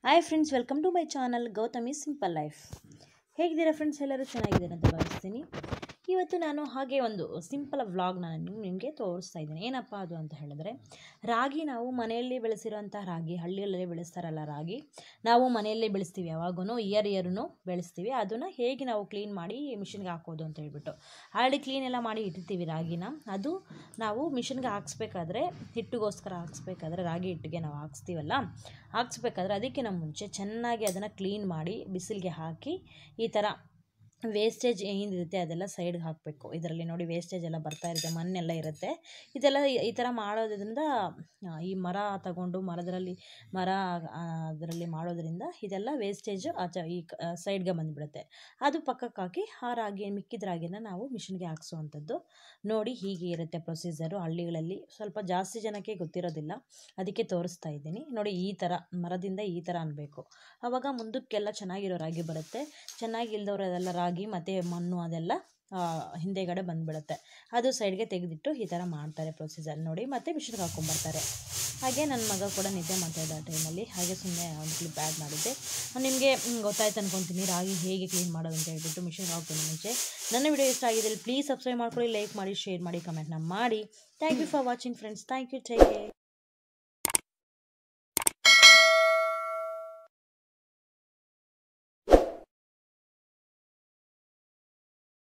hi friends welcome to my channel Gautami simple life ಹೇಗಿದ್ದೀರಾ friends ಎಲ್ಲರೂ ಚೆನ್ನಾಗಿದ್ದೀರಾ ಅಂತ ಭಾವಿಸ್ತೀನಿ ಇವತ್ತು ನಾನು ಹಾಗೆ ಒಂದು ಸಿಂಪಲ್ ವ್ಲಾಗ್ನ ನಾನು ನಿಮಗೆ ತೋರಿಸ್ತಾ ಇದ್ದೀನಿ ಏನಪ್ಪ ಅದು ಅಂತ ಹೇಳಿದ್ರೆ ರಾಗಿ ನಾವು ಮನೆಯಲ್ಲಿ ಬೆಳೆಸಿರೋಂಥ ರಾಗಿ ಹಳ್ಳಿಗಳಲ್ಲಿ ಬೆಳೆಸ್ತಾರಲ್ಲ ರಾಗಿ ನಾವು ಮನೆಯಲ್ಲೇ ಬೆಳೆಸ್ತೀವಿ ಯಾವಾಗೂ ಇಯರ್ ಇಯರ್ನು ಬೆಳೆಸ್ತೀವಿ ಅದನ್ನು ಹೇಗೆ ನಾವು ಕ್ಲೀನ್ ಮಾಡಿ ಮಿಷಿನ್ಗೆ ಹಾಕೋದು ಅಂತ ಹೇಳ್ಬಿಟ್ಟು ಆಲ್ರೆಡಿ ಕ್ಲೀನ್ ಎಲ್ಲ ಮಾಡಿ ಇಟ್ಟಿರ್ತೀವಿ ರಾಗಿನ ಅದು ನಾವು ಮಿಷಿನ್ಗೆ ಹಾಕ್ಸ್ಬೇಕಾದ್ರೆ ಹಿಟ್ಟಿಗೋಸ್ಕರ ಹಾಕ್ಸ್ಬೇಕಾದ್ರೆ ರಾಗಿ ಹಿಟ್ಟಿಗೆ ನಾವು ಹಾಕ್ಸ್ತೀವಲ್ಲ ಹಾಕ್ಸ್ಬೇಕಾದ್ರೆ ಅದಕ್ಕಿಂತ ಮುಂಚೆ ಚೆನ್ನಾಗಿ ಅದನ್ನು ಕ್ಲೀನ್ ಮಾಡಿ ಬಿಸಿಲಿಗೆ ಹಾಕಿ ಈ ಥರ ವೇಸ್ಟೇಜ್ ಏನಿರುತ್ತೆ ಅದೆಲ್ಲ ಸೈಡ್ಗೆ ಹಾಕಬೇಕು ಇದರಲ್ಲಿ ನೋಡಿ ವೇಸ್ಟೇಜ್ ಎಲ್ಲ ಬರ್ತಾ ಇರುತ್ತೆ ಮಣ್ಣೆಲ್ಲ ಇರುತ್ತೆ ಇದೆಲ್ಲ ಈ- ಈ ಥರ ಮಾಡೋದ್ರಿಂದ ಆ, ಈ ಮರ ತಗೊಂಡು ಮರದಲ್ಲಿ ಮರ ಅದರಲ್ಲಿ ಮಾಡೋದ್ರಿಂದ ಇದೆಲ್ಲ ವೇಸ್ಟೇಜು ಆಚೆ ಈ ಸೈಡ್ಗೆ ಬಂದುಬಿಡುತ್ತೆ ಅದು ಪಕ್ಕಕ್ಕೆ ಹಾಕಿ ಆ ರಾಗಿ ಮಿಕ್ಕಿದ ರಾಗಿನ ನಾವು ಮಿಷಿನ್ಗೆ ಹಾಕ್ಸುವಂಥದ್ದು ನೋಡಿ ಹೀಗೆ ಇರುತ್ತೆ ಪ್ರೊಸೀಜರು ಹಳ್ಳಿಗಳಲ್ಲಿ ಸ್ವಲ್ಪ ಜಾಸ್ತಿ ಜನಕ್ಕೆ ಗೊತ್ತಿರೋದಿಲ್ಲ ಅದಕ್ಕೆ ತೋರಿಸ್ತಾ ಇದ್ದೀನಿ ನೋಡಿ ಈ ಥರ ಮರದಿಂದ ಈ ಥರ ಅನ್ಬೇಕು ಆವಾಗ ಮುಂದಕ್ಕೆಲ್ಲ ಚೆನ್ನಾಗಿರೋ ರಾಗಿ ಬರುತ್ತೆ ಚೆನ್ನಾಗಿ ಇಲ್ದವ್ರದೆಲ್ಲ ರಾಗಿ ಮತ್ತು ಮಣ್ಣು ಅದೆಲ್ಲ ಆ, ಹಿಂದೆಗಡೆ ಬಂದುಬಿಡುತ್ತೆ ಅದು ಸೈಡ್ಗೆ ತೆಗೆದಿಟ್ಟು ಈ ಥರ ಮಾಡ್ತಾರೆ ಪ್ರೊಸೀಜರ್ ನೋಡಿ ಮತ್ತು ಮಿಷಿನ್ಗೆ ಹಾಕ್ಕೊಂಬರ್ತಾರೆ ಹಾಗೆ ನನ್ನ ಮಗ ಕೂಡ ನಿದ್ದೆ ಮಾಡ್ತಾ ಇದ್ದ ಆ ಟೈಮಲ್ಲಿ ಹಾಗೆ ಸುಮ್ಮನೆ ಒಂದು ಕ್ಲಿಪ್ ಆ್ಯಡ್ ಮಾಡಿದ್ದೆ ನಿಮಗೆ ಗೊತ್ತಾಯ್ತು ಅನ್ಕೊತೀನಿ ರಾಗಿ ಹೇಗೆ ಕ್ಲೀನ್ ಮಾಡೋದು ಅಂತ ಹೇಳ್ಬಿಟ್ಟು ಮಿಷಿನ್ಗೆ ಹಾಕ್ತೀನಿ ಮುಂಚೆ ನನ್ನ ವಿಡಿಯೋ ಇಷ್ಟ ಆಗಿದ್ದಲ್ಲಿ ಪ್ಲೀಸ್ ಸಬ್ಸ್ಕ್ರೈಬ್ ಮಾಡ್ಕೊಳ್ಳಿ ಲೈಕ್ ಮಾಡಿ ಶೇರ್ ಮಾಡಿ ಕಮೆಂಟ್ನ ಮಾಡಿ thank you for watching friends thank you take care